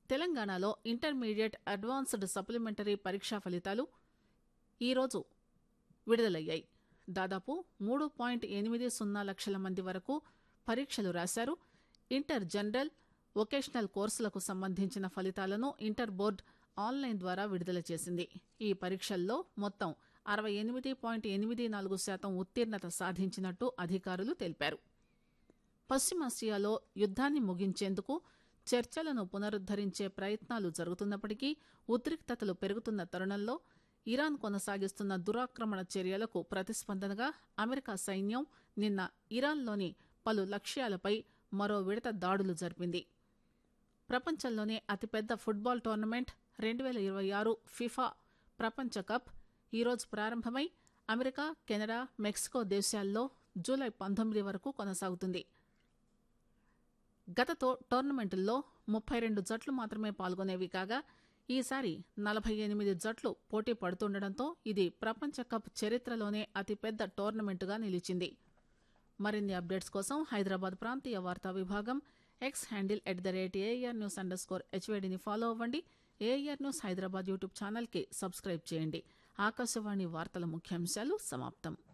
తెలంగాణలో intermediate advanced supplementary పరీక్షా ఫలితాలు ఈరోజు విడుదలయ్యాయి దాదాపు మూడు పాయింట్ ఎనిమిది సున్నా లక్షల మంది వరకు పరీక్షలు రాశారు ఇంటర్ జనరల్ వొకేషనల్ కోర్సులకు సంబంధించిన ఫలితాలను ఇంటర్ బోర్డు ఆన్లైన్ ద్వారా విడుదల చేసింది ఈ పరీక్షల్లో మొత్తం అరవై ఎనిమిది పాయింట్ ఎనిమిది నాలుగు శాతం ఉత్తీర్ణత సాధించినట్టు అధికారులు తెలిపారు పశ్చిమాసియాలో యుద్దాన్ని ముగించేందుకు చర్చలను పునరుద్దరించే ప్రయత్నాలు జరుగుతున్నప్పటికీ ఉద్రిక్తతలు పెరుగుతున్న తరుణంలో ఇరాన్ కొనసాగిస్తున్న దురాక్రమణ చర్యలకు ప్రతిస్పందనగా అమెరికా సైన్యం నిన్న ఇరాన్లోని పలు లక్ష్యాలపై మరో విడత దాడులు జరిపింది ప్రపంచంలోనే అతిపెద్ద ఫుట్బాల్ టోర్నమెంట్ రెండు వేల ఇరవై ఆరు ఫిఫా ప్రపంచ కప్ ఈరోజు ప్రారంభమై అమెరికా కెనడా మెక్సికో దేశాల్లో జూలై పంతొమ్మిది వరకు కొనసాగుతుంది గత తో- టోర్నమెంటుల్లో ముప్పై రెండు జట్లు మాత్రమే పాల్గొనేవి కాగా ఈసారి నలభై ఎనిమిది జట్లు పోటీ పడుతుండటంతో ఇది ప్రపంచ కప్ చరిత్రలోనే అతిపెద్ద టోర్నమెంటుగా నిలిచింది మరిన్ని అప్డేట్స్ కోసం హైదరాబాద్ ప్రాంతీయ వార్తా విభాగం X handle at the rate air news underscore హెచ్వేడిని ఫాలో అవ్వండి ఏఆర్ న్యూస్ హైదరాబాద్ యూట్యూబ్ ఛానల్కి సబ్స్క్రైబ్ చేయండి ఆకాశవాణి వార్తల ముఖ్యాంశాలు సమాప్తం